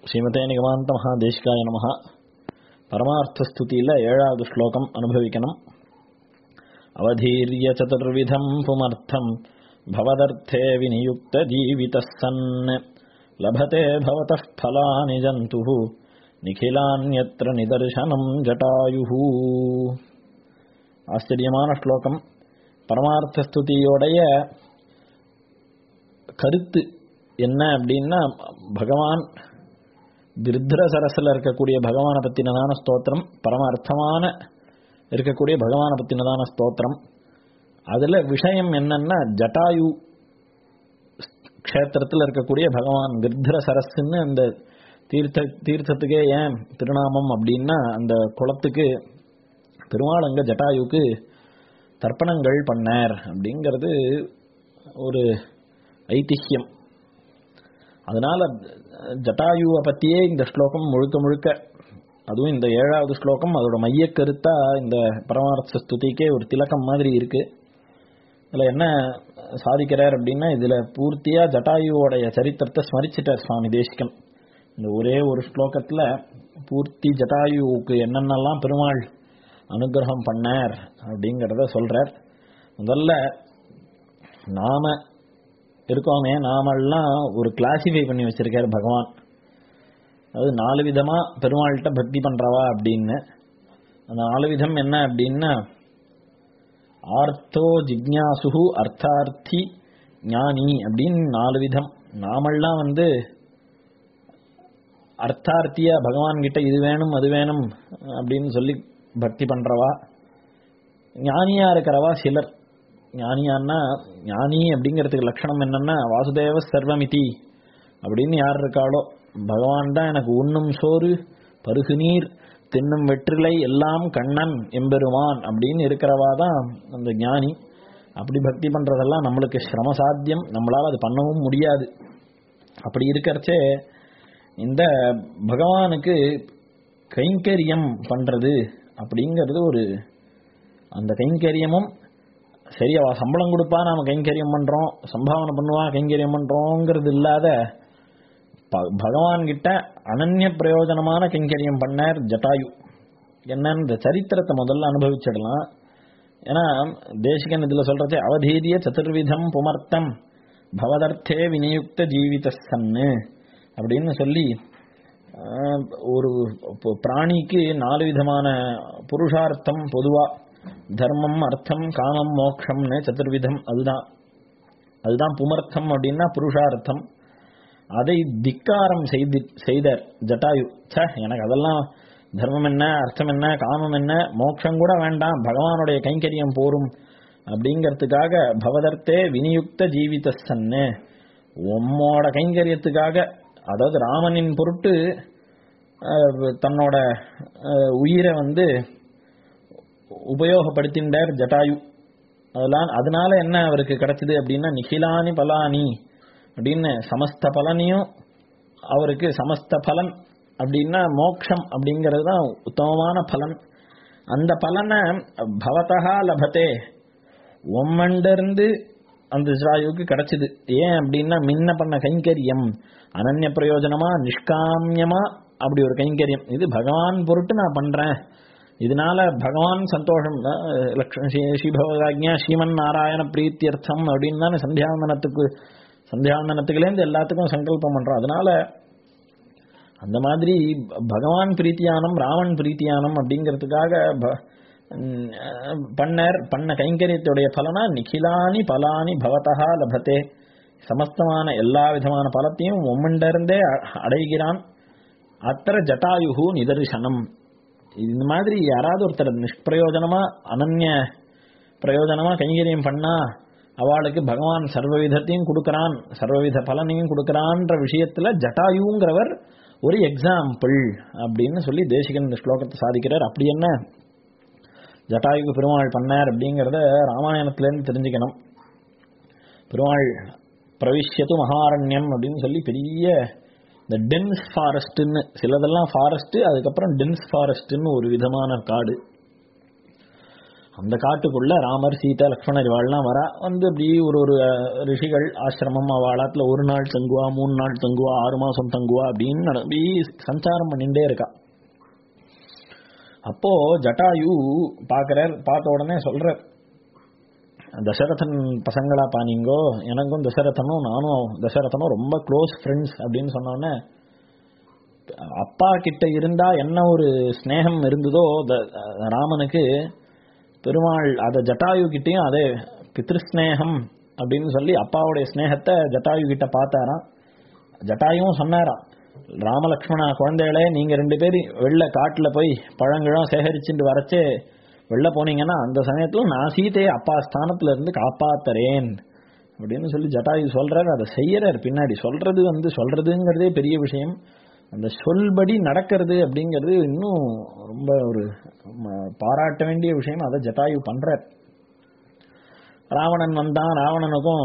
ஸ்ரீமதே நிகமாந்த மகாதேசிகாய நம பரமார்த்தஸ்துதியில் ஏழாவது ஸ்லோகம் அனுபவிக்கணும் அவதீரிய சதுர்விதம் புமர்த்தம் பவதர்த்தே விநியுக்த ஜீவித சன் லபதே பவதः ஃபலானி ஜந்துः நிகிலான்யத்ர நிதர்சனம் ஜட்டாயுஹு ஆச்சரியமான ஸ்லோகம் பரமார்த்தஸ்துதியோடைய கருத்து என்ன அப்படின்னா பகவான் கிருத்ர சரஸில் இருக்கக்கூடிய பகவானை பற்றினதான ஸ்தோத்திரம் பரம அர்த்தமான இருக்கக்கூடிய பகவானை பற்றினதான ஸ்தோத்திரம் அதில் விஷயம் என்னன்னா ஜட்டாயு க்ஷேத்திரத்தில் இருக்கக்கூடிய பகவான் கிருத்ர சரஸ்ன்னு அந்த தீர்த்த தீர்த்தத்துக்கே ஏன் திருநாமம் அப்படின்னா அந்த குளத்துக்கு பெருமாள் அங்க ஜட்டாயுக்கு தர்ப்பணங்கள் பண்ணார் அப்படிங்கிறது ஒரு ஐதிஹ்யம் அதனால ஜட்டாயுவை பற்றியே இந்த ஸ்லோகம் முழுக்க முழுக்க அதுவும் இந்த ஏழாவது ஸ்லோகம் அதோட மைய கருத்தா இந்த பரமார்த்த ஸ்துதிக்கே ஒரு திலக்கம் மாதிரி இருக்கு இதில் என்ன சாதிக்கிறார் அப்படின்னா இதில் பூர்த்தியா ஜட்டாயுவோடைய சரித்திரத்தை ஸ்மரிச்சிட்டார் சுவாமி தேசிகன் இந்த ஒரே ஒரு ஸ்லோகத்தில் பூர்த்தி ஜட்டாயுவுக்கு என்னென்னலாம் பெருமாள் அனுகிரகம் பண்ணார் அப்படிங்கிறத சொல்றார் முதல்ல நாம இருக்கோமே நாமெல்லாம் ஒரு கிளாசிஃபை பண்ணி வச்சிருக்காரு பகவான் அது நாலு விதமா பெருமாள்கிட்ட பக்தி பண்றவா அப்படின்னு அந்த நாலு விதம் என்ன அப்படின்னா ஆர்த்தோ ஜிக்யாசுகு அர்த்தார்த்தி ஞானி அப்படின்னு நாலு விதம் நாமெல்லாம் வந்து அர்த்தார்த்தியா பகவான் கிட்ட இது வேணும் அது வேணும் அப்படின்னு சொல்லி பக்தி பண்றவா ஞானியா இருக்கிறவா சிலர் ஞானியான்னா ஞானி அப்படிங்கிறதுக்கு லட்சணம் என்னன்னா வாசுதேவ சர்வமிதி அப்படின்னு யார் இருக்காளோ பகவான் தான் எனக்கு உண்ணும் சோறு பருகு நீர் தின்னும் வெற்றிலை எல்லாம் கண்ணன் எம்பெருமான் அப்படின்னு இருக்கிறவா தான் அந்த ஞானி அப்படி பக்தி பண்றதெல்லாம் நம்மளுக்கு சிரமசாத்தியம் நம்மளால அது பண்ணவும் முடியாது அப்படி இருக்கிறச்சே இந்த பகவானுக்கு கைங்கரியம் பண்றது அப்படிங்கிறது ஒரு அந்த கைங்கரியமும் சரி அவ சம்பளம் கொடுப்பா நாம கைங்கரியம் பண்றோம் சம்பாவனை பண்ணுவா கைங்கரியம் பண்றோங்கிறது இல்லாத பகவான் கிட்ட அனன்ய பிரயோஜனமான கைங்கரியம் பண்ணார் ஜட்டாயு என்னன்னு இந்த சரித்திரத்தை முதல்ல அனுபவிச்சிடலாம் ஏன்னா தேசிகன் இதுல சொல்றது அவதீரிய சதுர்விதம் புமர்த்தம் பவதர்த்தே விநியுக்த ஜீவித சன்னு அப்படின்னு சொல்லி ஒரு பிராணிக்கு நாலு விதமான புருஷார்த்தம் பொதுவா தர்மம் அர்த்தம் காமம் மோக்ஷம்னு சதுர்விதம் அதுதான் அதுதான் புமர்த்தம் அப்படின்னா புருஷார்த்தம் அதை திக்காரம் செய்து செய்தார் ஜட்டாயு ச எனக்கு அதெல்லாம் தர்மம் என்ன அர்த்தம் என்ன காமம் என்ன மோட்சம் கூட வேண்டாம் பகவானுடைய கைங்கரியம் போரும் அப்படிங்கிறதுக்காக பவதர்த்தே விநியுக்த ஜீவித சன்னு உம்மோட கைங்கரியத்துக்காக அதாவது ராமனின் பொருட்டு தன்னோட உயிரை வந்து உபயோகப்படுத்தின்றார் ஜட்டாயு அதெல்லாம் அதனால என்ன அவருக்கு கிடைச்சது அப்படின்னா நிகிலானி பலானி அப்படின்னு சமஸ்த பலனையும் அவருக்கு சமஸ்த பலன் அப்படின்னா மோக்ஷம் அப்படிங்கிறது தான் உத்தமமான பலன் அந்த பலனை பவதா லபத்தே ஒம்மண்டிருந்து அந்த ஜாயுக்கு கிடைச்சது ஏன் அப்படின்னா முன்ன பண்ண கைங்கரியம் அனன்ய பிரயோஜனமா நிஷ்காமியமா அப்படி ஒரு கைங்கரியம் இது பகவான் பொருட்டு நான் பண்றேன் இதனால பகவான் சந்தோஷம் ஸ்ரீபவராஜ்யா ஸ்ரீமன் நாராயண பிரீத்தியர்த்தம் அப்படின்னு தானே சந்தியாவந்தனத்துக்கு சந்தியாவந்தனத்துக்குலேருந்து எல்லாத்துக்கும் சங்கல்பம் பண்றோம் அதனால அந்த மாதிரி பகவான் பிரீத்தியானம் ராமன் பிரீத்தியானம் அப்படிங்கிறதுக்காக பண்ணர் பண்ண கைங்கரியத்துடைய பலனா நிகிலானி பலானி பவதா லபத்தே சமஸ்தமான எல்லா விதமான பலத்தையும் ஒம்மண்டிருந்தே அடைகிறான் அத்தர ஜட்டாயுகு நிதர்சனம் இந்த மாதிரி யாராவது ஒருத்தர் நிஷ்பிரயோஜனமா அனன்ய பிரயோஜனமா கைங்கரியம் பண்ணா அவளுக்கு பகவான் சர்வவிதத்தையும் கொடுக்கறான் சர்வவித பலனையும் கொடுக்கறான்ற விஷயத்துல ஜட்டாயுங்கிறவர் ஒரு எக்ஸாம்பிள் அப்படின்னு சொல்லி தேசிகன் இந்த ஸ்லோகத்தை சாதிக்கிறார் அப்படி என்ன ஜட்டாயுக்கு பெருமாள் பண்ணார் அப்படிங்கிறத ராமாயணத்திலேருந்து தெரிஞ்சுக்கணும் பெருமாள் பிரவிஷ்யத்து மகாரண்யம் அப்படின்னு சொல்லி பெரிய இந்த டென்ஸ் ஃபாரஸ்ட்னு சிலதெல்லாம் ஃபாரஸ்ட் அதுக்கப்புறம் டென்ஸ் ஃபாரஸ்ட்னு ஒரு விதமான காடு அந்த காட்டுக்குள்ள ராமர் சீதா லக்ஷ்மணர் இவாள்லாம் வரா வந்து அப்படி ஒரு ஒரு அஹ், ரிஷிகள் ஆசிரமம் அவளாத்துல ஒரு நாள் தங்குவா மூணு நாள் தங்குவா ஆறு மாசம் தங்குவா அப்படின்னு நட- அப்படி சஞ்சாரம் பண்ணிட்டே இருக்கா அப்போ ஜட்டாயு பாக்குறார் பார்த்த உடனே சொல்றார் தசரதன் பசங்களா பானீங்கோ எனக்கும் தசரதனும் நானும் தசரதனும் ரொம்ப க்ளோஸ் ஃப்ரெண்ட்ஸ் அப்படின்னு சொன்ன உடனே அப்பா கிட்ட இருந்தா என்ன ஒரு ஸ்நேகம் இருந்ததோ த- ராமனுக்கு பெருமாள் அத ஜட்டாயு கிட்டயும் அதே பித்ருஸ்நேகம் அப்படின்னு சொல்லி அப்பாவுடைய ஸ்நேகத்தை ஜட்டாயு கிட்ட பார்த்தாராம் ஜட்டாயும் சொன்னாராம் ராமலக்ஷ்மணா குழந்தைகளே நீங்க ரெண்டு பேரும் வெளில காட்டுல போய் பழங்கிழம் சேகரிச்சுட்டு வரச்சே வெளில போனீங்கன்னா அந்த சமயத்துல நான் சீதையை அப்பா ஸ்தானத்துல இருந்து காப்பாத்துறேன் அப்படின்னு சொல்லி ஜட்டாயு சொல்றாரு அதை செய்யறாரு பின்னாடி சொல்றது வந்து சொல்றதுங்கிறதே பெரிய விஷயம் அந்த சொல்படி நடக்கிறது அப்படிங்கிறது இன்னும் ரொம்ப ஒரு ம- பாராட்ட வேண்டிய விஷயம் அதை ஜட்டாயு பண்றார் ராவணன் வந்தான் ராவணனுக்கும்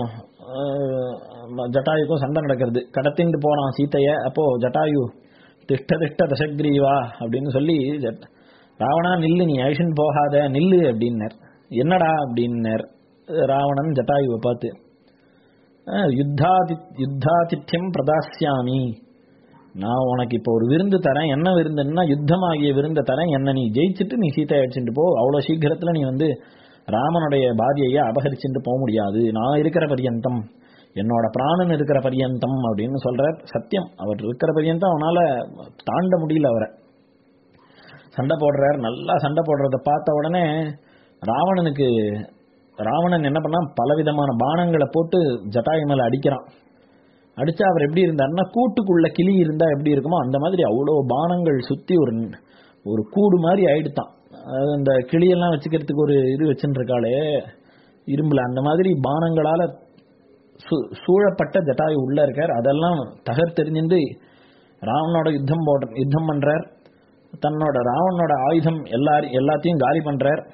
ஆஹ், ஜட்டாயுக்கும் சண்டை நடக்கிறது கடத்திண்டு போனான் சீதைய அப்போ ஜட்டாயு திஷ்ட திஷ்ட தசக்ரீவா அப்படின்னு சொல்லி ஜட்- ராவணா நில்லு நீ ஐஷன் போகாத நில்லு அப்படின்னார் என்னடா அப்படின்னார் ராவணன் ஜட்டாயுவை பார்த்து ஆஹ், யுத்தாதி யுத்தாதித்யம் பிரதாஸ்யாமி நான் உனக்கு இப்போ ஒரு விருந்து தரேன் என்ன விருந்துன்னா யுத்தமாகிய விருந்தை தரேன் என்ன நீ ஜெயிச்சுட்டு நீ சீத்தை அடிச்சுட்டு போ அவ்வளவு சீக்கிரத்துல நீ வந்து ராமனுடைய பாதியைய அபகரிச்சுட்டு போக முடியாது நான் இருக்கிற பரியந்தம் என்னோட பிராணன் இருக்கிற பரியந்தம் அப்படின்னு சொல்றார் சத்தியம் அவர் இருக்கிற பரியந்தம் அவனால தாண்ட முடியல அவரை சண்டை போடுறார் நல்லா சண்டை போடுறத பார்த்த உடனே ராவணனுக்கு ராவணன் என்ன பண்ணா பலவிதமான பானங்களை போட்டு ஜட்டாயு மேல அடிக்கிறான் அடிச்சா அவர் எப்படி இருந்தாருன்னா கூட்டுக்குள்ள கிளி இருந்தா எப்படி இருக்குமோ அந்த மாதிரி அவ்வளோ பானங்கள் சுத்தி ஒரு ஒரு கூடு மாதிரி ஆயிடுத்தான் அதாவது இந்த கிளியெல்லாம் வச்சுக்கிறதுக்கு ஒரு இது வச்சுட்டு இருக்காளே இரும்புல அந்த மாதிரி பானங்களால சு- சூழப்பட்ட ஜட்டாயு உள்ள இருக்கார் அதெல்லாம் தகர்த்தெறிஞ்சிட்டு ராவணோட யுத்தம் போடுற யுத்தம் பண்றார் தன்னோட ராவணனோட ஆயுதம் எல்லாரையும் எல்லாத்தையும் காலி பண்றார்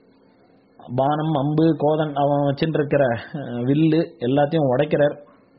பானம் அம்பு கோதன் அவன் வச்சுட்டு இருக்கிற அஹ், வில்லு எல்லாத்தையும் உடைக்கிறார்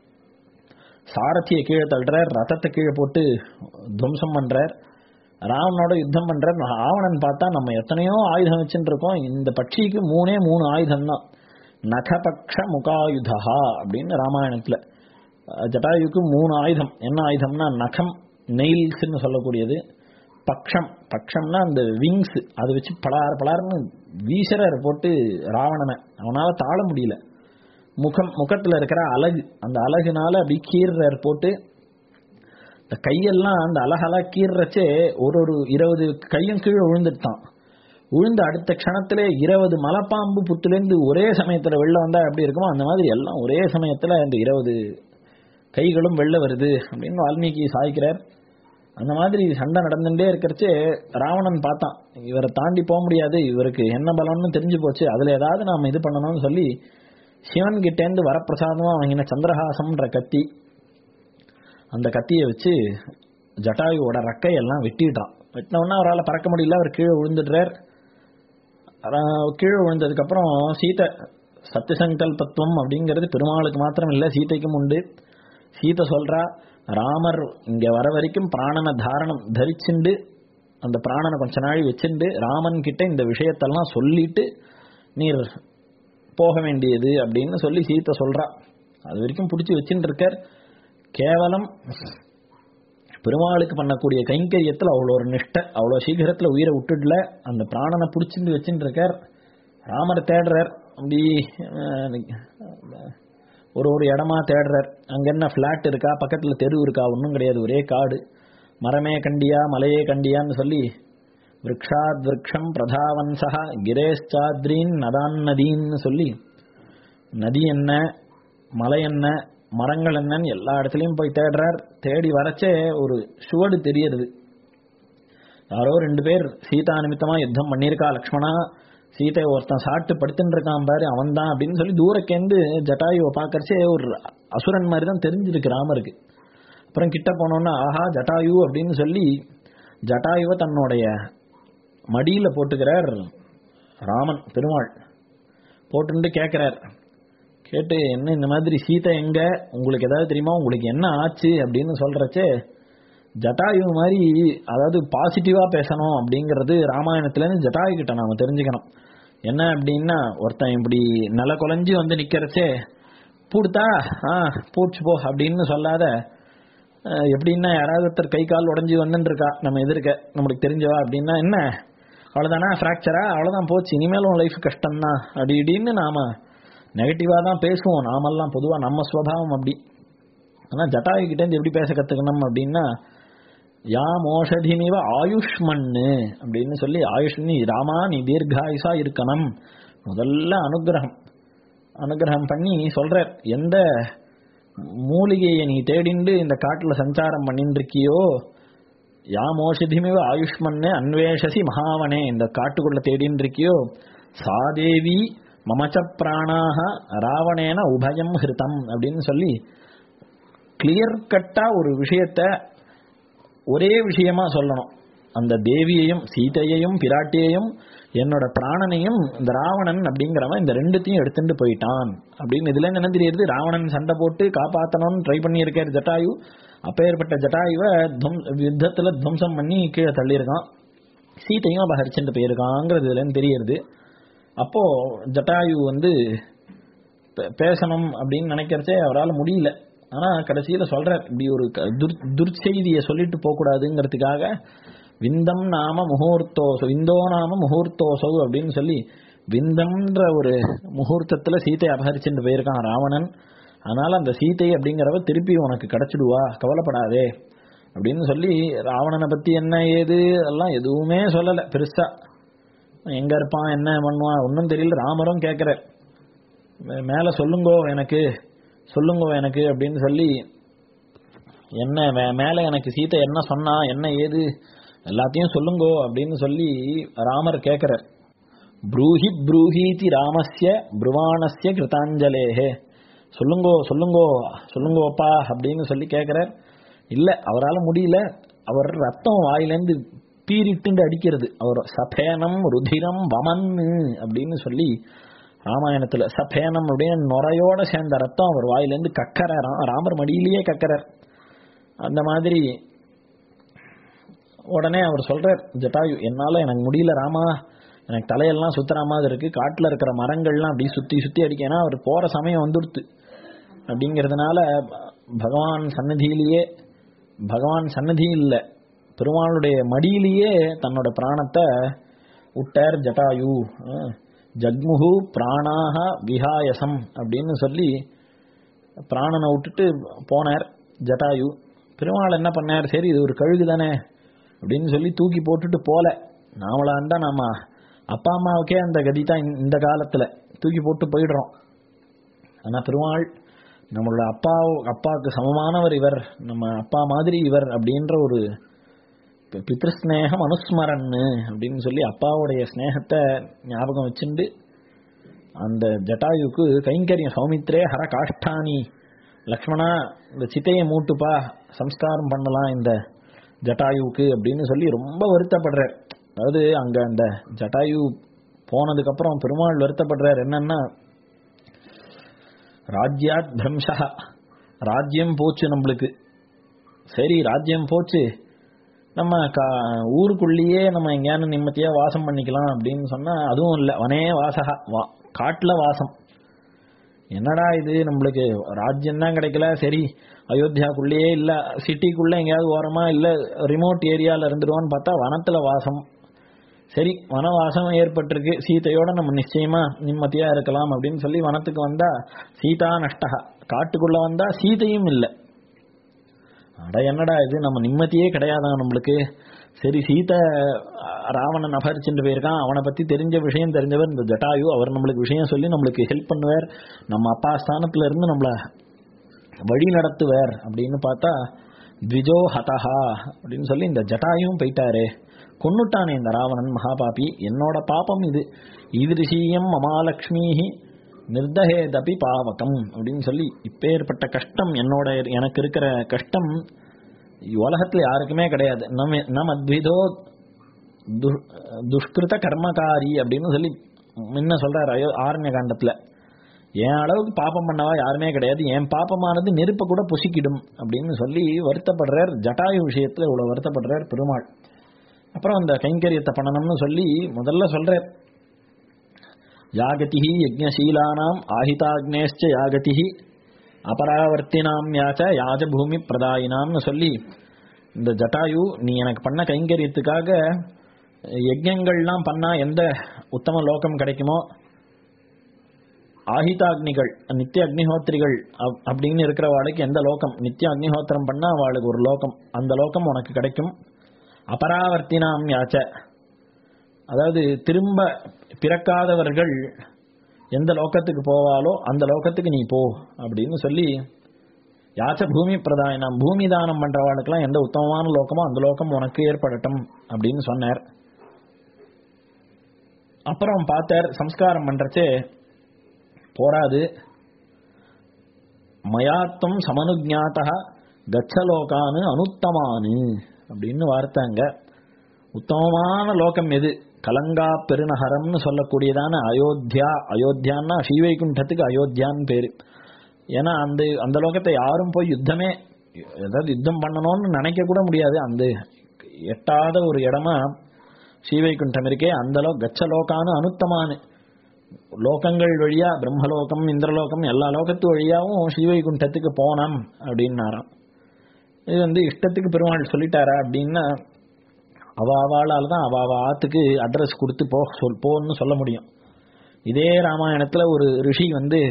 சாரதியை கீழே தள்ளுறார் ரதத்தை கீழே போட்டு துவம்சம் பண்றார் ராவணனோட யுத்தம் பண்றார் ராவணன் பார்த்தா நம்ம எத்தனையோ ஆயுதம் வச்சுட்டு இருக்கோம் இந்த பட்சிக்கு மூணே மூணு ஆயுதம் தான் நகபக்ஷ முகாயுதா அப்படின்னு ராமாயணத்துல அஹ், ஜட்டாயுக்கு மூணு ஆயுதம் என்ன ஆயுதம்னா நகம் நெயில்ஸ்ன்னு சொல்லக்கூடியது பக்ஷம் பக்ஷம்னா அந்த விங்ஸ் அதை வச்சு பலார் பலார்னு வீசரர் போட்டு ராவணனை அவனால தாழ முடியல முகம் முகத்துல இருக்கிற அழகு அந்த அழகுனால அப்படி கீர்றர் போட்டு இந்த கையெல்லாம் அந்த அழகெல்லாம் கீர்றச்சே ஒரு ஒரு இருபது கையும் கீழே விழுந்துட்டான் விழுந்த அடுத்த க்ஷணத்திலே இருபது மலைப்பாம்பு புத்துலேருந்து ஒரே சமயத்துல வெளில வந்தா எப்படி இருக்குமோ அந்த மாதிரி எல்லாம் ஒரே சமயத்துல இந்த இருபது கைகளும் வெளில வருது அப்படின்னு வால்மீகி சாய்க்கிறார் அந்த மாதிரி சண்டை நடந்துட்டே இருக்கிறச்சே ராவணன் பார்த்தான் இவரை தாண்டி போக முடியாது இவருக்கு என்ன பலம்னு தெரிஞ்சு போச்சு அதுல ஏதாவது நாம இது பண்ணணும்னு சொல்லி சிவன் கிட்டேந்து வரப்பிரசாதமா வாங்கின சந்திரஹாசம்ன்ற கத்தி அந்த கத்தியை வச்சு ஜட்டாயுவோட ரெக்கையெல்லாம் வெட்டிட்டான் வெட்டினவுடனே அவரால் பறக்க முடியல அவர் கீழே விழுந்துடுறார் அஹ் கீழே விழுந்ததுக்கு அப்புறம் சீதை சத்தியசங்கல்பத்துவம் அப்படிங்கிறது பெருமாளுக்கு மாத்திரம் இல்லை சீதைக்கும் உண்டு சீதை சொல்றா ராமர் இங்க வர வரைக்கும் பிராணனை தாரணம் தரிச்சுண்டு அந்த பிராணனை கொஞ்ச நாள் வச்சுண்டு ராமன் கிட்ட இந்த விஷயத்தெல்லாம் சொல்லிட்டு நீர் போக வேண்டியது அப்படின்னு சொல்லி சீத்தை சொல்றா அது வரைக்கும் பிடிச்சி வச்சுட்டு இருக்கார் கேவலம் பெருமாளுக்கு பண்ணக்கூடிய கைங்கரியத்துல அவ்வளோ ஒரு நிஷ்டை அவ்வளோ சீக்கிரத்துல உயிரை விட்டுடல அந்த பிராணனை பிடிச்சிட்டு வச்சுட்டு இருக்கார் ராமர் தேடுறார் அப்படி அஹ், ஒரு ஒரு இடமா தேடுறார் அங்க என்ன ஃபிளாட் இருக்கா பக்கத்துல தெரு இருக்கா ஒன்றும் கிடையாது ஒரே காடு மரமே கண்டியா மலையே கண்டியான்னு சொல்லி விரக்ஷாத் விரக்ஷம் பிரதாவன்சா கிரேஷ்சாத்ரீன் நதான் நதின்னு சொல்லி நதி என்ன மலை என்ன மரங்கள் என்னன்னு எல்லா இடத்துலயும் போய் தேடுறார் தேடி வரச்சே ஒரு சுவடு தெரியறது யாரோ ரெண்டு பேர் சீதா நிமித்தமா யுத்தம் பண்ணியிருக்கா லக்ஷ்மணா சீதை ஒருத்தன் சாப்பிட்டு படுத்துட்டு இருக்கான் பாரு அவன் தான் அப்படின்னு சொல்லி தூரக்கேந்து ஜட்டாயுவை பார்க்கறச்சே ஒரு அசுரன் மாதிரி தான் தெரிஞ்சிருக்கு ராமருக்கு அப்புறம் கிட்ட போனோன்னா ஆஹா ஜட்டாயு அப்படின்னு சொல்லி ஜட்டாயுவை தன்னுடைய மடியில போட்டுக்கிறார் ராமன் பெருமாள் போட்டுட்டு கேட்கிறார் கேட்டு என்ன இந்த மாதிரி சீதை எங்க உங்களுக்கு ஏதாவது தெரியுமா உங்களுக்கு என்ன ஆச்சு அப்படின்னு சொல்றச்சே ஜட்டாயு மாதிரி அதாவது பாசிட்டிவா பேசணும் அப்படிங்கிறது ராமாயணத்துல இருந்து ஜட்டாயு கிட்ட நாம தெரிஞ்சுக்கணும் என்ன அப்படின்னா ஒருத்தன் இப்படி நில குலைஞ்சு வந்து நிக்கிறச்சே பூடுத்தா ஆ பூச்சு போ அப்படின்னு சொல்லாத அஹ், எப்படின்னா யாராவது ஒருத்தர் கை கால் உடஞ்சி வந்துட்டு இருக்கா நம்ம எதிர்க்க நம்மளுக்கு தெரிஞ்சவா அப்படின்னா என்ன அவ்வளவுதானா ஃப்ராக்சரா அவ்வளவுதான் போச்சு இனிமேல் உன் லைஃப் கஷ்டம்தான் அப்படி இப்படின்னு நாம நெகட்டிவா தான் பேசுவோம் நாமெல்லாம் பொதுவா நம்ம ஸ்வபாவம் அப்படி ஆனா ஜட்டாயு கிட்ட இருந்து எப்படி பேச கத்துக்கணும் அப்படின்னா யா மோஷதினிவ ஆயுஷ்மண்ணு அப்படின்னு சொல்லி ஆயுஷ் நீ ராமா நீ தீர்காயுசா இருக்கணும் முதல்ல அனுகிரகம் அனுகிரகம் பண்ணி சொல்றார் எந்த மூலிகையை நீ தேடிண்டு இந்த காட்டுல சஞ்சாரம் பண்ணிட்டு இருக்கியோ யா மோஷதிமிவ ஆயுஷ்மன்னு அன்வேஷசி மகாவனே இந்த காட்டுக்குள்ள தேடின்னு இருக்கியோ சாதேவி மமச்ச பிராணாக ராவணேன உபயம் ஹிருதம் அப்படின்னு சொல்லி கிளியர் கட்டா ஒரு விஷயத்த ஒரே விஷயமா சொல்லணும் அந்த தேவியையும் சீதையையும் பிராட்டியையும் என்னோட பிராணனையும் இந்த ராவணன் அப்படிங்கிறவன் இந்த ரெண்டுத்தையும் எடுத்துட்டு போயிட்டான் அப்படின்னு இதுல இருந்து என்ன தெரியுது ராவணன் சண்டை போட்டு காப்பாத்தணும்னு ட்ரை பண்ணி இருக்காரு ஜட்டாயு அப்பேற்பட்ட ஜட்டாயுவை துவம் யுத்தத்துல துவம்சம் பண்ணி கீழே தள்ளியிருக்கான் சீத்தையும் அபகரிச்சுட்டு போயிருக்காங்கிறது இதுல இருந்து தெரியுது அப்போ ஜட்டாயு வந்து பே- பேசணும் அப்படின்னு நினைக்கிறச்சே அவரால் முடியல ஆனா கடைசியில சொல்றார் இப்படி ஒரு க- துர் துர்ச்செய்தியை சொல்லிட்டு போக கூடாதுங்கிறதுக்காக விந்தம் நாம முகூர்த்தோசோ விந்தோ நாம முகூர்த்தோசோ அப்படின்னு சொல்லி விந்தம்ன்ற ஒரு முகூர்த்தத்துல சீத்தை அபகரிச்சுட்டு போயிருக்கான் ராவணன் அதனால அந்த சீத்தை அப்படிங்கிறவ திருப்பி உனக்கு கிடைச்சிடுவா கவலைப்படாதே அப்படின்னு சொல்லி ராவணனை பத்தி என்ன ஏது எல்லாம் எதுவுமே சொல்லல பெருசா எங்க இருப்பான் என்ன பண்ணுவான் ஒன்றும் தெரியல ராமரும் கேட்கிறார் மே- மேல சொல்லுங்கோ எனக்கு சொல்லுங்கோ எனக்கு அப்படின்னு சொல்லி என்ன மே- மேல எனக்கு சீதை என்ன சொன்னா என்ன ஏது எல்லாத்தையும் சொல்லுங்கோ அப்படின்னு சொல்லி ராமர் கேட்கிறார் ப்ரூஹி ப்ரூஹீதி ராமஸ்ய ப்ருவாணஸ்ய கிருதாஞ்சலேஹே சொல்லுங்கோ சொல்லுங்கோ சொல்லுங்கோப்பா அப்படின்னு சொல்லி கேட்கிறார் இல்ல அவரால முடியல அவர் ரத்தம் வாயிலேருந்து பீரிட்டுண்டு அடிக்கிறது அவர் சபேனம் ருதிரம் வமன்னு அப்படின்னு சொல்லி ராமாயணத்துல சபேனம் அப்படின்னு நுரையோட சேர்ந்த ரத்தம் அவர் வாயிலேருந்து கக்கறார் ராமர் மடியிலேயே கக்கறார் அந்த மாதிரி உடனே அவர் சொல்றார் ஜட்டாயு என்னால எனக்கு முடியல ராமா எனக்கு தலையெல்லாம் சுத்துற மாதிரி இருக்கு காட்டுல இருக்கிற மரங்கள்லாம் அப்படி சுத்தி சுத்தி அடிக்க ஏன்னா அவர் போற சமயம் வந்துடுத்து அப்படிங்கிறதுனால பகவான் சன்னதியிலேயே பகவான் சன்னதி இல்ல பெருமாளுடைய மடியிலேயே தன்னோட பிராணத்தை விட்டார் ஜட்டாயு அஹ், ஜக்முகு பிராணாக விஹாயசம் அப்படின்னு சொல்லி பிராணனை விட்டுட்டு போனார் ஜட்டாயு பெருமாள் என்ன பண்ணார் சரி இது ஒரு கழுகு தானே அப்படின்னு சொல்லி தூக்கி போட்டுட்டு போல நாமளா இருந்தா நாம அப்பா அம்மாவுக்கே அந்த கதி தான் இந்த- இந்த காலத்துல தூக்கி போட்டு போயிடுறோம் ஆனா பெருமாள் நம்மளோட அப்பா அப்பாவுக்கு சமமானவர் இவர் நம்ம அப்பா மாதிரி இவர் அப்படின்ற ஒரு பி- பித்ருஸ்நேகம் அனுஸ்மரன்னு அப்படின்னு சொல்லி அப்பாவுடைய ஸ்நேகத்தை ஞாபகம் வச்சுண்டு அந்த ஜட்டாயுக்கு கைங்கரியம் சௌமித்ரே ஹர காஷ்டானி லக்ஷ்மணா இந்த சித்தையை மூட்டுப்பா சம்ஸ்காரம் பண்ணலாம் இந்த ஜட்டாயுவுக்கு அப்படின்னு சொல்லி ரொம்ப வருத்தப்படுறார் அதாவது அங்க அந்த ஜட்டாயு போனதுக்கு அப்புறம் பெருமாள் வருத்தப்படுறார் என்னன்னா ராஜ்யாத் பிரம்சா ராஜ்யம் போச்சு நம்மளுக்கு சரி ராஜ்யம் போச்சு நம்ம கா ஊருக்குள்ளேயே நம்ம எங்கேயானு நிம்மதியா வாசம் பண்ணிக்கலாம் அப்படின்னு சொன்னா அதுவும் இல்லை வனே வாசகா வா காட்டுல வாசம் என்னடா இது நம்மளுக்கு ராஜ்யம் தான் கிடைக்கல சரி அயோத்தியாக்குள்ளேயே இல்ல சிட்டிக்குள்ள எங்கேயாவது ஓரமா இல்ல ரிமோட் ஏரியால இருந்துருவோன்னு பார்த்தா வனத்துல வாசம் சரி வனவாசம் ஏற்பட்டிருக்கு சீதையோட நம்ம நிச்சயமா நிம்மதியா இருக்கலாம் அப்படின்னு சொல்லி வனத்துக்கு வந்தா சீதா நஷ்டகா காட்டுக்குள்ள வந்தா சீதையும் இல்லை அட என்னடா இது நம்ம நிம்மதியே கிடையாதான் நம்மளுக்கு சரி சீதை அஹ், ராவணன் அபகரிச்சுட்டு போயிருக்கான் அவனை பத்தி தெரிஞ்ச விஷயம் தெரிஞ்சவர் இந்த ஜட்டாயு அவர் நம்மளுக்கு விஷயம் சொல்லி நம்மளுக்கு ஹெல்ப் பண்ணுவார் நம்ம அப்பா ஸ்தானத்துல இருந்து நம்மள வழி நடத்துவார் அப்படின்னு பார்த்தா த்விஜோ ஹதஹா அப்படின்னு சொல்லி இந்த ஜட்டாயும் போயிட்டாரே கொன்னுட்டானே இந்த ராவணன் மகாபாபி என்னோட பாபம் இது ஈதிருஷீயம் மமாலக்ஷ்மிஹி நிர்தஹேதபி பாவகம் அப்படின்னு சொல்லி இப்பேற்பட்ட கஷ்டம் என்னோட எனக்கு இருக்கிற கஷ்டம் உலகத்துல யாருக்குமே கிடையாது நம்ம நம் அத்விதோ து- துஷ்கிருத கர்மகாரி அப்படின்னு சொல்லி முன்ன சொல்றாரு அயோ ஆரண்ய காண்டத்துல என் அளவுக்கு பாப்பம் பண்ணவா யாருமே கிடையாது என் பாப்பமானது நெருப்பை கூட புசிக்கிடும் அப்படின்னு சொல்லி வருத்தப்படுறார் ஜட்டாயு விஷயத்துல இவ்வளவு வருத்தப்படுறார் பெருமாள் அப்புறம் அந்த கைங்கரியத்தை பண்ணணும்னு சொல்லி முதல்ல சொல்றார் யாகதி யஜ்ஞசீலானாம் ஆஹிதாக்னேஷ்ட யாகதி அபராவர்த்தினாம் யாச்ச யாஜபூமி பிரதாயினாம்னு சொல்லி இந்த ஜட்டாயு நீ எனக்கு பண்ண கைங்கரியத்துக்காக யஜ்யங்கள்லாம் பண்ணா எந்த உத்தம லோகம் கிடைக்குமோ ஆஹிதாக்னிகள் நித்திய அக்னிஹோத்திரிகள் அப்- அப்படின்னு இருக்கிறவாளுக்கு எந்த லோகம் நித்திய அக்னிஹோத்திரம் பண்ணா அவளுக்கு ஒரு லோகம் அந்த லோகம் உனக்கு கிடைக்கும் அபராவர்த்தினாம் யாச்ச அதாவது திரும்ப பிறக்காதவர்கள் எந்த லோகத்துக்கு போவாலோ அந்த லோகத்துக்கு நீ போ அப்படின்னு சொல்லி யாச்ச பூமி பிரதாயனம் பூமி தானம் பண்றவாளுக்கெல்லாம் எந்த உத்தமமான லோகமோ அந்த லோகம் உனக்கு ஏற்படட்டும் அப்படின்னு சொன்னார் அப்புறம் பார்த்தார் சம்ஸ்காரம் பண்றச்சே போராது மயாத்தம் சமனுஜாத்தா கச்சலோகானு அனுத்தமானு அப்படின்னு வார்த்தாங்க உத்தமமான லோகம் எது கலங்கா பெருநகரம்னு சொல்லக்கூடியதான அயோத்தியா அயோத்தியான்னா ஸ்ரீவைகுண்டத்துக்கு அயோத்தியான்னு பேரு ஏன்னா அந்த அந்த லோகத்தை யாரும் போய் யுத்தமே ஏதாவது யுத்தம் பண்ணணும்னு நினைக்க கூட முடியாது அந்த எட்டாத ஒரு இடமா ஸ்ரீவைகுண்டம் இருக்கே அந்த லோ கச்சலோகானு அனுத்தமானு லோகங்கள் வழியா பிரம்மலோகம் இந்திரலோகம் எல்லா லோகத்து வழியாவும் ஸ்ரீவைகுண்டத்துக்கு போனோம் அப்படின்னாராம் இது வந்து இஷ்டத்துக்கு பெருமாள் சொல்லிட்டாரா அப்படின்னா அவ அவாளால தான் அவ அவ ஆத்துக்கு அட்ரஸ் கொடுத்து போ சொல் போன்னு சொல்ல முடியும் இதே ராமாயணத்துல ஒரு ரிஷி வந்து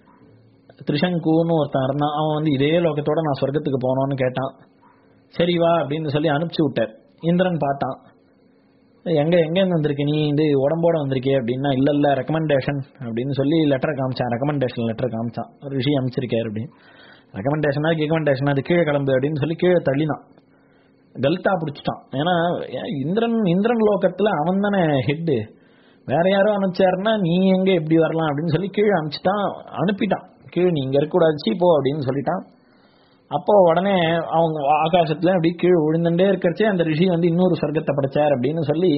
திரிசங்குன்னு ஒருத்தன் இருந்தான் அவன் வந்து இதே லோகத்தோட நான் சொர்க்கத்துக்கு போனோன்னு கேட்டான் சரி வா அப்படின்னு சொல்லி அனுப்பிச்சு விட்டார் இந்திரன் பார்த்தான் எங்க எங்க இருந்து வந்திருக்க நீ இது உடம்போட வந்திருக்கே அப்படின்னா இல்ல இல்ல ரெக்கமெண்டேஷன் அப்படின்னு சொல்லி லெட்டர் காமிச்சான் ரெக்கமெண்டேஷன் லெட்டர் காமிச்சான் ரிஷி அமைச்சிருக்காரு அப்படின்னு ரெக்கமெண்டேஷனா ரெக்கமெண்டேஷன் அது கீழே கிளம்பு அப்படின்னு சொல்லி கீழே தள்ளினான் கல்தா பிடிச்சிட்டான் ஏன்னா ஏன் இந்திரன் இந்திரன் லோகத்துல அவன் தானே ஹெட்டு வேற யாரோ அனுப்பிச்சாருன்னா நீ எங்க எப்படி வரலாம் அப்படின்னு சொல்லி கீழே அனுப்பிச்சிட்டான் அனுப்பிட்டான் கீழே நீ இங்க இருக்கக்கூடாது சீ போ அப்படின்னு சொல்லிட்டான் அப்போ உடனே அவங்க ஆகாசத்துல அப்படி கீழே விழுந்துட்டே இருக்கிறச்சே அந்த ரிஷி வந்து இன்னொரு சொர்க்கத்தை படைச்சார் அப்படின்னு சொல்லி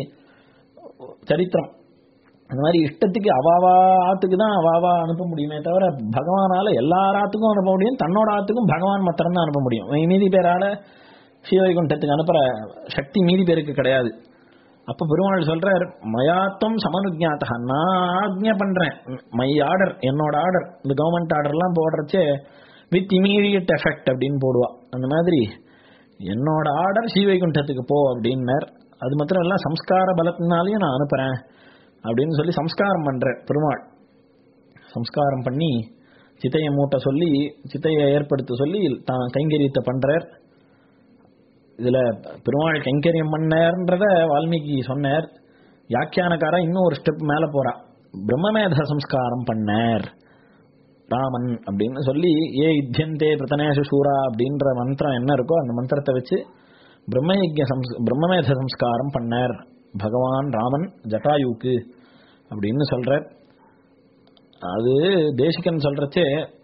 சரித்திரம் அந்த மாதிரி இஷ்டத்துக்கு அவாவா ஆத்துக்கு தான் அவாவா அனுப்ப முடியுமே தவிர பகவானால எல்லார் ஆத்துக்கும் அனுப்ப முடியும் தன்னோட ஆத்துக்கும் பகவான் மாத்திரம் தான் அனுப்ப முடியும் மீதி பேரால ஸ்ரீவைகுண்டத்துக்கு அனுப்புற சக்தி மீதி பேருக்கு கிடையாது அப்ப பெருமாள் சொல்றார் மயாத்தம் சமனுஜாத்தா நான் ஆக்ஞை பண்றேன் மை ஆர்டர் என்னோட ஆர்டர் இந்த கவர்மெண்ட் ஆர்டர்லாம் போடுறச்சே வித் இமீடியட் எஃபெக்ட் அப்படின்னு போடுவா அந்த மாதிரி என்னோட ஆர்டர் ஸ்ரீவைகுண்டத்துக்கு போ அப்படின்னார் அது மாத்திரம் இல்ல சம்ஸ்கார பலத்தினாலையும் நான் அனுப்புறேன் அப்படின்னு சொல்லி சம்ஸ்காரம் பண்ற பெருமாள் சம்ஸ்காரம் பண்ணி சித்தையை மூட்ட சொல்லி சித்தையை ஏற்படுத்த சொல்லி தான் கைங்கரியத்தை பண்றார் இதுல பெருமாள் கைங்கரியம் பண்ணார்ன்றத வால்மீகி சொன்னார் வியாக்கியானக்காரா இன்னும் ஒரு ஸ்டெப் மேல போறா பிரம்மமேத சம்ஸ்காரம் பண்ணார் ராமன் அப்படின்னு சொல்லி ஏ யுத்தியந்தே பிரதனேஷ சூரா அப்படின்ற மந்திரம் என்ன இருக்கோ அந்த மந்திரத்தை வச்சு பிரம்மயஜ்ய சம்ஸ் பிரம்மமேத சம்ஸ்காரம் பண்ணார் பகவான் ராமன் ஜட்டாயுக்கு அப்படின்னு சொல்றார் அது தேசிகன் சொல்றச்சே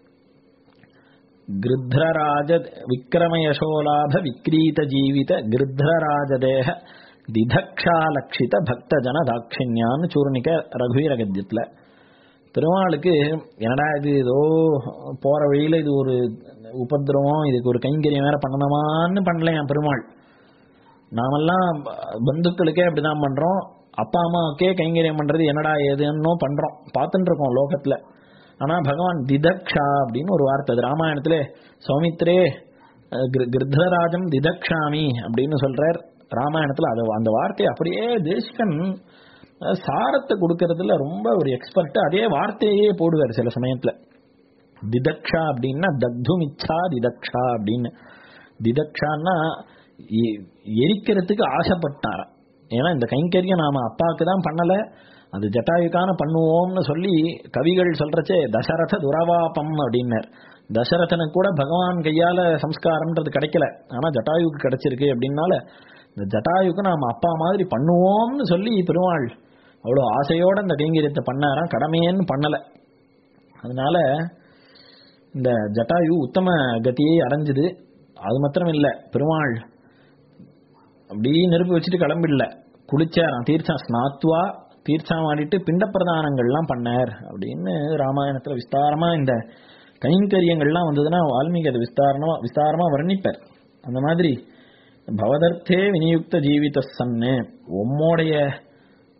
கிருத்ரராஜ விக்ரமயசோலாப விக்ரீத ஜீவித கிருத்ரராஜதேக திதக்ஷாலக்ஷித பக்த ஜன தாட்சிணியான்னு சூர்ணிக்க ரகுவீர கத்தியத்துல பெருமாளுக்கு என்னடா இது ஏதோ போற வழியில இது ஒரு உபதிரவம் இதுக்கு ஒரு கைங்கரியம் வேற பண்ணணுமான்னு பண்ணல என் பெருமாள் நாமெல்லாம் பந்துக்களுக்கே அப்படிதான் பண்றோம் அப்பா அம்மாவுக்கே கைங்கரியம் பண்றது என்னடா ஏதுன்னோ பண்றோம் பார்த்துட்டு இருக்கோம் லோகத்துல ஆனா பகவான் திதக்ஷா அப்படின்னு ஒரு வார்த்தை அது ராமாயணத்திலே சௌமித்ரே அஹ், கிரு- கிருத்தராஜம் திதக்ஷாமி அப்படின்னு சொல்றார் ராமாயணத்துல அது அந்த வார்த்தையை அப்படியே தேசிகன் அஹ், சாரத்தை கொடுக்கறதுல ரொம்ப ஒரு எக்ஸ்பர்ட் அதே வார்த்தையே போடுவார் சில சமயத்துல திதக்ஷா அப்படின்னா தக்துமிச்சா திதக்ஷா அப்படின்னு திதக்ஷான்னா எ- எரிக்கிறதுக்கு ஆசைப்பட்டாராம் ஏன்னா இந்த கைங்கரியம் நாம அப்பாவுக்கு தான் பண்ணல அது ஜட்டாயுக்கான பண்ணுவோம்னு சொல்லி கவிகள் சொல்றச்சே தசரத துரவாபம் அப்படின்னார் தசரதனுக்கு கூட பகவான் கையால சம்ஸ்காரம்ன்றது கிடைக்கல ஆனா ஜட்டாயுக்கு கிடைச்சிருக்கு அப்படின்னால இந்த ஜட்டாயுக்கு நாம அப்பா மாதிரி பண்ணுவோம்னு சொல்லி பெருமாள் அவ்வளோ ஆசையோட இந்த கைங்கரியத்தை பண்ணாராம் கடமையேன்னு பண்ணல அதனால இந்த ஜட்டாயு உத்தம கதியை அடைஞ்சது அது மாத்திரம் இல்ல பெருமாள் அப்படியே நெருப்பு வச்சுட்டு கிளம்பிடல குளிச்சாராம் தீர்த்தம் ஸ்நாத்வா தீர்த்தம் ஆடிட்டு பிண்ட பிரதானங்கள்லாம் பண்ணார் அப்படின்னு ராமாயணத்துல விஸ்தாரமா இந்த கைங்கரியங்கள்லாம் வந்ததுன்னா வால்மீகி அதை விஸ்தாரமா விஸ்தாரமா வர்ணிப்பார் அந்த மாதிரி பவதர்த்தே விநியுக்த ஜீவித சன்னு உம்மோடைய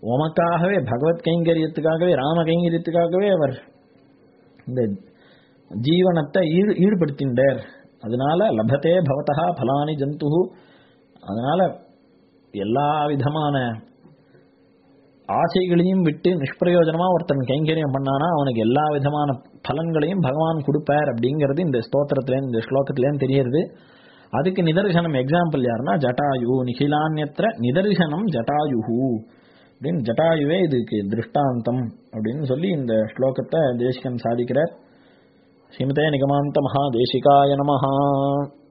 உமக்காகவே பகவத் கைங்கரியத்துக்காகவே ராம கைங்கரியத்துக்காகவே அவர் இந்த ஜீவனத்தை ஈடு ஈடுபடுத்தின்றார் அதனால லபத்தே பவதா பலானி ஜந்து அதனால எல்லா விதமான ஆசைகளையும் விட்டு நிஷ்பிரயோஜனமா ஒருத்தன் கைங்கரியம் பண்ணானா அவனுக்கு எல்லா விதமான பலன்களையும் பகவான் கொடுப்பார் அப்படிங்கிறது இந்த ஸ்தோத்திரத்திலேருந்து இந்த ஸ்லோகத்திலேருந்து தெரியுது அதுக்கு நிதர்சனம் எக்ஸாம்பிள் யாருன்னா ஜட்டாயு நிகிலான்யத்திர நிதர்சனம் ஜட்டாயுஹு அப்படின்னு ஜட்டாயுவே இதுக்கு திருஷ்டாந்தம் அப்படின்னு சொல்லி இந்த ஸ்லோகத்தை தேசிகன் சாதிக்கிறார் ஸ்ரீமதே நிகமாந்த மகா தேசிகாய நமஹா